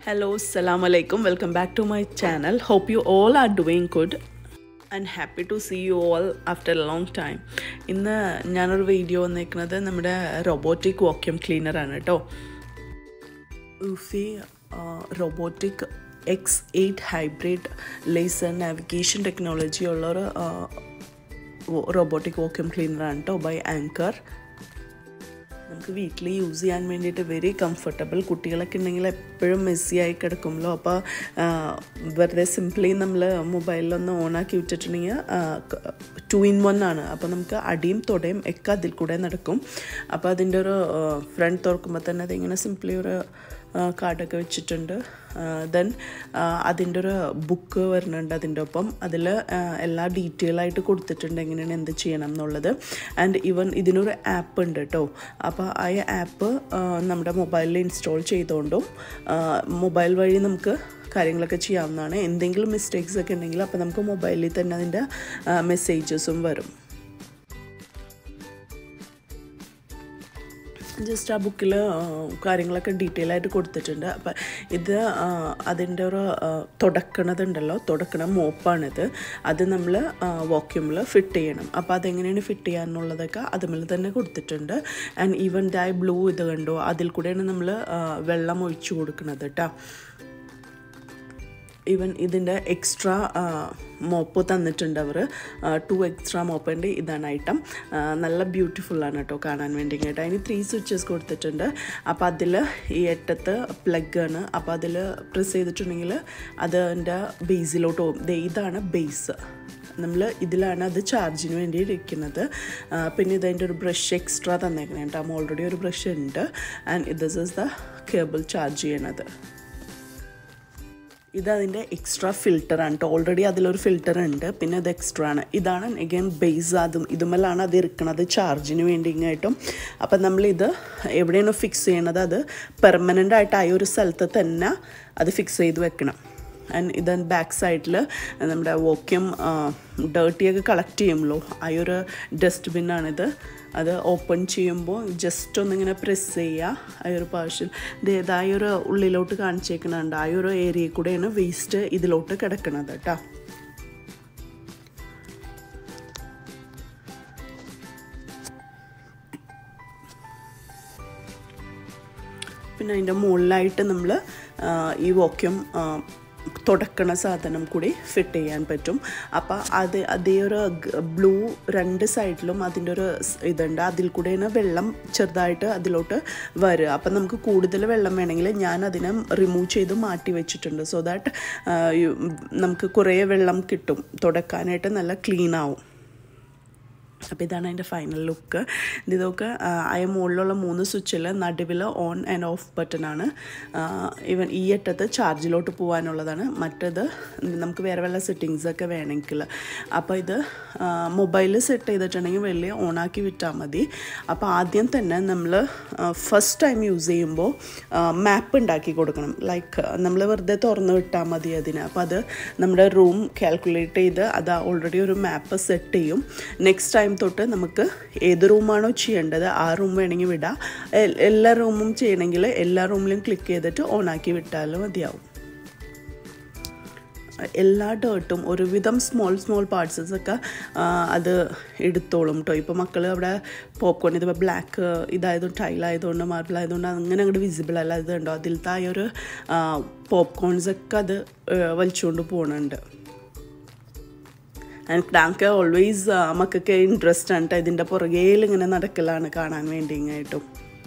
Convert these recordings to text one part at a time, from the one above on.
Hello, Assalamu alaikum. Welcome back to my channel. Hope you all are doing good and happy to see you all after a long time. ഇന്ന് ഞാനൊരു video വന്നേക്കുന്നത് നമ്മുടെ robotic vacuum ക്ലീനറാണ് കേട്ടോ Eufy robotic X eight hybrid laser navigation technology ഉള്ളൊരു robotic vacuum ക്ലീനറാണ് കേട്ടോ by anchor നമുക്ക് വീട്ടിൽ യൂസ് ചെയ്യാൻ വേണ്ടിയിട്ട് വെരി കംഫർട്ടബിൾ കുട്ടികളൊക്കെ ഉണ്ടെങ്കിൽ എപ്പോഴും മെസ്സി ആയി കിടക്കുമല്ലോ അപ്പോൾ വെറുതെ സിംപ്ലി നമ്മൾ മൊബൈലിലൊന്ന് ഓണാക്കി വിട്ടിട്ടുണ്ടെങ്കിൽ ടു ഇൻ വൺ ആണ് അപ്പോൾ നമുക്ക് അടിയും തൊടയും ഒക്കെ അതിൽ കൂടെ നടക്കും അപ്പോൾ അതിൻ്റെ ഒരു ഫ്രണ്ട് തുറക്കുമ്പോൾ തന്നെ അതിങ്ങനെ സിംപ്ലി ഒരു കാർഡൊക്കെ വെച്ചിട്ടുണ്ട് ദെൻ അതിൻ്റെ ഒരു ബുക്ക് വരുന്നുണ്ട് അതിൻ്റെ ഒപ്പം അതിൽ എല്ലാ ഡീറ്റെയിൽ ആയിട്ട് കൊടുത്തിട്ടുണ്ട് എങ്ങനെയാണ് എന്ത് ചെയ്യണം എന്നുള്ളത് ആൻഡ് ഈവൻ ഇതിനൊരു ആപ്പ് ഉണ്ട് കേട്ടോ അപ്പോൾ ആ ആപ്പ് നമ്മുടെ മൊബൈലിൽ ഇൻസ്റ്റാൾ ചെയ്തുകൊണ്ടും മൊബൈൽ വഴി നമുക്ക് കാര്യങ്ങളൊക്കെ ചെയ്യാവുന്നതാണ് എന്തെങ്കിലും മിസ്റ്റേക്സ് ഒക്കെ ഉണ്ടെങ്കിൽ അപ്പോൾ നമുക്ക് മൊബൈലിൽ തന്നെ അതിൻ്റെ മെസ്സേജസും വരും ജസ്റ്റ് ആ ബുക്കിൽ കാര്യങ്ങളൊക്കെ ഡീറ്റെയിൽ ആയിട്ട് കൊടുത്തിട്ടുണ്ട് അപ്പം ഇത് അതിൻ്റെ ഒരു തുടക്കണതുണ്ടല്ലോ തുടക്കണ മോപ്പാണിത് അത് നമ്മൾ വാക്യൂമിൽ ഫിറ്റ് ചെയ്യണം അപ്പോൾ അതെങ്ങനെയാണ് ഫിറ്റ് ചെയ്യാന്നുള്ളതൊക്കെ അതുമിൽ തന്നെ കൊടുത്തിട്ടുണ്ട് ആൻഡ് ഈവൻ ഡായ് ബ്ലൂ ഇത് കണ്ടോ അതിൽ കൂടെയാണ് നമ്മൾ വെള്ളം ഒഴിച്ചു കൊടുക്കുന്നത് കേട്ടോ ഈവൻ ഇതിൻ്റെ എക്സ്ട്രാ മോപ്പ് തന്നിട്ടുണ്ട് അവർ ടു എക്സ്ട്രാ മോപ്പ് ഉണ്ട് ഇതാണ് ഐറ്റം നല്ല ബ്യൂട്ടിഫുള്ളാണ് കേട്ടോ കാണാൻ വേണ്ടി കേട്ടോ അതിന് ത്രീ സ്വിച്ചസ് കൊടുത്തിട്ടുണ്ട് അപ്പോൾ അതിൽ ഈ എട്ടത്ത് പ്ലഗ് ആണ് അപ്പോൾ അതിൽ പ്രസ് ചെയ്തിട്ടുണ്ടെങ്കിൽ അതിൻ്റെ ബേസിലോട്ട് പോകും ഇതാണ് ബേസ് നമ്മൾ ഇതിലാണ് അത് ചാർജിന് വേണ്ടി ഇരിക്കുന്നത് പിന്നെ ഇതിൻ്റെ ഒരു ബ്രഷ് എക്സ്ട്രാ തന്നേക്കണേ കേട്ടോ ഓൾറെഡി ഒരു ബ്രഷ് ഉണ്ട് and this is the cable charge ചെയ്യണത് ഇതതിൻ്റെ എക്സ്ട്രാ ഫിൽറ്ററാണ് കേട്ടോ ഓൾറെഡി അതിലൊരു ഫിൽറ്റർ ഉണ്ട് പിന്നെ അത് എക്സ്ട്രാ ആണ് ഇതാണ് അഗൈൻ ബേസ് അതും ഇതുമല്ലാണ് അത് ഇരിക്കുന്നത് ചാർജിന് വേണ്ടിങ്ങായിട്ടും അപ്പം നമ്മളിത് എവിടെയാണ് ഫിക്സ് ചെയ്യണത് അത് പെർമനൻ്റ് ആയിട്ട് ആ ഒരു സ്ഥലത്ത് തന്നെ അത് ഫിക്സ് ചെയ്ത് വെക്കണം ആൻഡ് ഇതൻ ബാക്ക് സൈഡിൽ നമ്മുടെ വോക്യൂം ഡേർട്ടിയൊക്കെ കളക്ട് ചെയ്യുമല്ലോ ആ ഒരു ഡസ്റ്റ്ബിന്നാണിത് അത് ഓപ്പൺ ചെയ്യുമ്പോൾ ജസ്റ്റ് ഒന്നിങ്ങനെ പ്രസ് ചെയ്യുക ആ ഒരു പാർഷ്യൽ ഇത് ആ ഒരു ഉള്ളിലോട്ട് കാണിച്ചേക്കുന്നുണ്ട് ആ ഒരു ഏരിയയിൽ കൂടെയാണ് വേസ്റ്റ് ഇതിലോട്ട് കിടക്കുന്നത് കേട്ടോ പിന്നെ അതിൻ്റെ മുകളിലായിട്ട് നമ്മൾ ഈ വോക്യൂം തുടക്കണ സാധനം കൂടി ഫിറ്റ് ചെയ്യാൻ പറ്റും അപ്പോൾ അത് അതേ ഒരു ബ്ലൂ രണ്ട് സൈഡിലും അതിൻ്റെ ഒരു ഇതുണ്ട് അതിൽ കൂടെയാണ് വെള്ളം ചെറുതായിട്ട് അതിലോട്ട് വരിക അപ്പം നമുക്ക് കൂടുതൽ വെള്ളം വേണമെങ്കിൽ ഞാൻ അതിനെ റിമൂവ് ചെയ്ത് മാറ്റി വെച്ചിട്ടുണ്ട് സോ ദാറ്റ് നമുക്ക് കുറേ വെള്ളം കിട്ടും തുടക്കാനായിട്ട് നല്ല ക്ലീൻ ആവും അപ്പോൾ ഇതാണ് അതിൻ്റെ ഫൈനൽ ലുക്ക് ഇതൊക്കെ അയ മുകളിലുള്ള മൂന്ന് സ്വിച്ചിൽ നടുവിൽ ഓൺ ആൻഡ് ഓഫ് ബട്ടണാണ് ഈവൻ ഈ അറ്റത്ത് ചാർജിലോട്ട് പോകാനുള്ളതാണ് മറ്റത് നമുക്ക് വേറെ വല്ല സെറ്റിങ്സൊക്കെ വേണമെങ്കിൽ അപ്പോൾ ഇത് മൊബൈലിൽ സെറ്റ് ചെയ്തിട്ടുണ്ടെങ്കിൽ വലിയ ഓണാക്കി വിട്ടാൽ മതി അപ്പോൾ ആദ്യം തന്നെ നമ്മൾ ഫസ്റ്റ് ടൈം യൂസ് ചെയ്യുമ്പോൾ മാപ്പ് ഉണ്ടാക്കി കൊടുക്കണം ലൈക്ക് നമ്മൾ വെറുതെ തുറന്ന് വിട്ടാൽ മതി അതിന് അപ്പോൾ അത് നമ്മുടെ റൂം കാൽക്കുലേറ്റ് ചെയ്ത് അത് ഓൾറെഡി ഒരു മാപ്പ് സെറ്റ് ചെയ്യും നെക്സ്റ്റ് ടൈം തൊട്ട് നമുക്ക് ഏത് റൂമാണോ ചെയ്യേണ്ടത് ആ റൂം വേണമെങ്കിൽ വിടാം എല്ലാ റൂമും ചെയ്യണമെങ്കിൽ എല്ലാ റൂമിലും ക്ലിക്ക് ചെയ്തിട്ട് ഓണാക്കി വിട്ടാലും മതിയാവും എല്ലാ ഡേർട്ടും ഒരുവിധം സ്മോൾ സ്മോൾ പാർട്സസ് ഒക്കെ അത് എടുത്തോളും കേട്ടോ ഇപ്പോൾ മക്കൾ അവിടെ പോപ്കോൺ ഇതിപ്പോൾ ബ്ലാക്ക് ഇതായതുകൊണ്ട് ടൈലായതുകൊണ്ട് മാർബിൾ ആയതുകൊണ്ട് അങ്ങനെ അങ്ങോട്ട് വിസിബിൾ അല്ല ഇത് ഉണ്ടോ അതിലത്തെ ആ ഒരു പോപ്കോൺസ് ഒക്കെ അത് വലിച്ചുകൊണ്ട് പോകുന്നുണ്ട് ആൻഡ് ക്രാങ്ക് ഓൾവേസ് മക്കൾക്ക് ഇൻട്രസ്റ്റ് ആണ് ഇതിൻ്റെ പുറകേൽ ഇങ്ങനെ നടക്കലാണ് കാണാൻ വേണ്ടിങ്ങായിട്ടും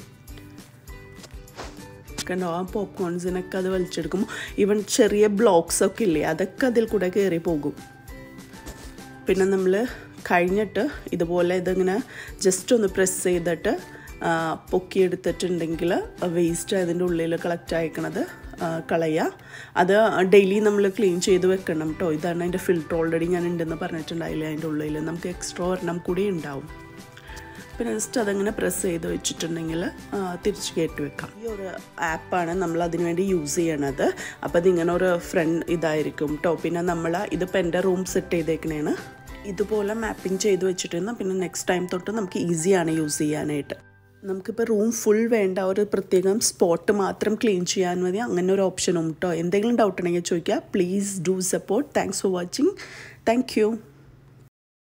കണ്ടോ ആ പോപ്കോൺസിനൊക്കെ അത് വലിച്ചെടുക്കും ഈവൻ ചെറിയ ബ്ലോക്സ് ഒക്കെ ഇല്ലേ അതൊക്കെ അതിൽ കൂടെ കയറി പോകും പിന്നെ നമ്മൾ കഴിഞ്ഞിട്ട് ഇതുപോലെ ഇതിങ്ങനെ ജസ്റ്റ് ഒന്ന് പ്രസ് ചെയ്തിട്ട് പൊക്കിയെടുത്തിട്ടുണ്ടെങ്കിൽ വേസ്റ്റ് അതിൻ്റെ ഉള്ളിൽ കളക്ട് ആയിക്കണത് കളയുക അത് ഡെയിലി നമ്മൾ ക്ലീൻ ചെയ്ത് വെക്കണം കേട്ടോ ഇതാണ് അതിൻ്റെ ഫിൽറ്റർ ഓൾറെഡി ഞാൻ ഉണ്ടെന്ന് പറഞ്ഞിട്ടുണ്ടായില്ലേ അതിൻ്റെ ഉള്ളിൽ നമുക്ക് എക്സ്ട്രാ ഒരെണ്ണം കൂടി ഉണ്ടാവും പിന്നെ ജസ്റ്റ് അതങ്ങനെ പ്രസ് ചെയ്ത് വെച്ചിട്ടുണ്ടെങ്കിൽ തിരിച്ച് കയറ്റി വെക്കാം ഈ ഒരു ആപ്പാണ് നമ്മൾ അതിന് വേണ്ടി യൂസ് ചെയ്യണത് അപ്പോൾ ഇതിങ്ങനെ ഒരു ഫ്രണ്ട് ഇതായിരിക്കും കേട്ടോ പിന്നെ നമ്മൾ ഇതിപ്പോൾ എൻ്റെ റൂം സെറ്റ് ചെയ്തേക്കണേണ് ഇതുപോലെ മാപ്പിംഗ് ചെയ്ത് വെച്ചിട്ടിരുന്നാൽ പിന്നെ നെക്സ്റ്റ് ടൈം തൊട്ട് നമുക്ക് ഈസിയാണ് യൂസ് ചെയ്യാനായിട്ട് നമുക്കിപ്പോൾ റൂം ഫുൾ വേണ്ട ഒരു പ്രത്യേകം സ്പോട്ട് മാത്രം ക്ലീൻ ചെയ്യാൻ മതി അങ്ങനെ ഒരു ഓപ്ഷനും കേട്ടോ എന്തെങ്കിലും ഡൗട്ട് ഉണ്ടെങ്കിൽ ചോദിക്കുക please do support thanks for watching thank U